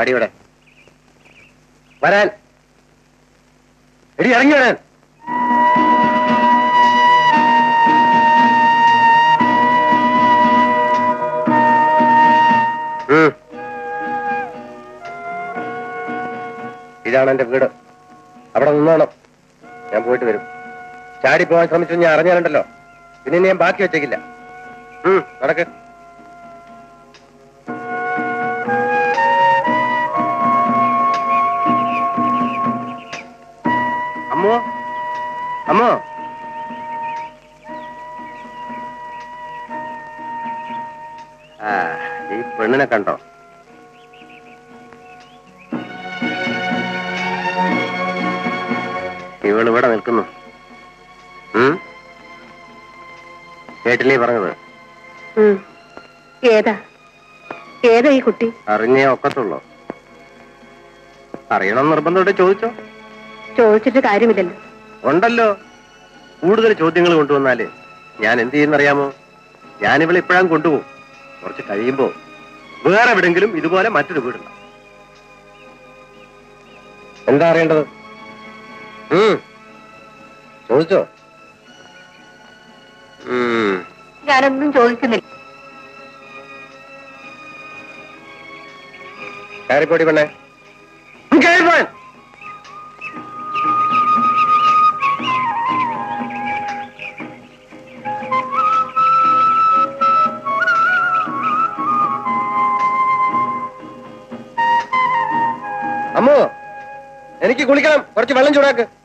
പാടി ഇവിടെ വരാൻ എടി ഇറങ്ങി വരാൻ ഉം. ഇതാണ് എന്റെ വീട് അവിടെ നിന്നോണം ഞാൻ പോയിട്ട് വരും ചാടി പോകാൻ ശ്രമിച്ചു ഞാൻ അറിഞ്ഞാലുണ്ടല്ലോ പിന്നെ ഇനി ഞാൻ ബാക്കി വെച്ചേക്കില്ല ഉം, നടക്ക് അമ്മോ അമ്മോ ആ ഈ പെണ്ണിനെ കണ്ടോ ഇവൾ ഇവിടെ നിൽക്കുന്നു ഉം? കേട്ടില്ലേ പറഞ്ഞത് ഉം. ഏതാ ഏതാ ഈ കുട്ടി അറിഞ്ഞേ ഒക്കത്തുള്ളൂ അറിയണം നിർബന്ധമായിട്ട് ചോദിച്ചോ ചോദിച്ചിട്ട് കാര്യമില്ലല്ലോ ഉണ്ടല്ലോ കൂടുതൽ ചോദ്യങ്ങൾ കൊണ്ടുവന്നാല് ഞാൻ എന്ത് ചെയ്യുന്നറിയാമോ ഞാൻ ഇവളെ ഇപ്പോഴാണ് കൊണ്ടുപോകും കുറച്ച് കഴിയുമ്പോ വേറെ എവിടെങ്കിലും ഇതുപോലെ മറ്റൊരു വീടുണ്ട് എന്താ അറിയേണ്ടത് ഉം. ചോദിച്ചോ ഉം. ഞാനൊന്നും ചോദിക്കുന്നില്ല കയറിപ്പോടി പെണ്ണേ കയറിപ്പോൻ അമ്മോ എനിക്ക് കുളിക്കണം കുറച്ച് വെള്ളം ചൂടാക്ക്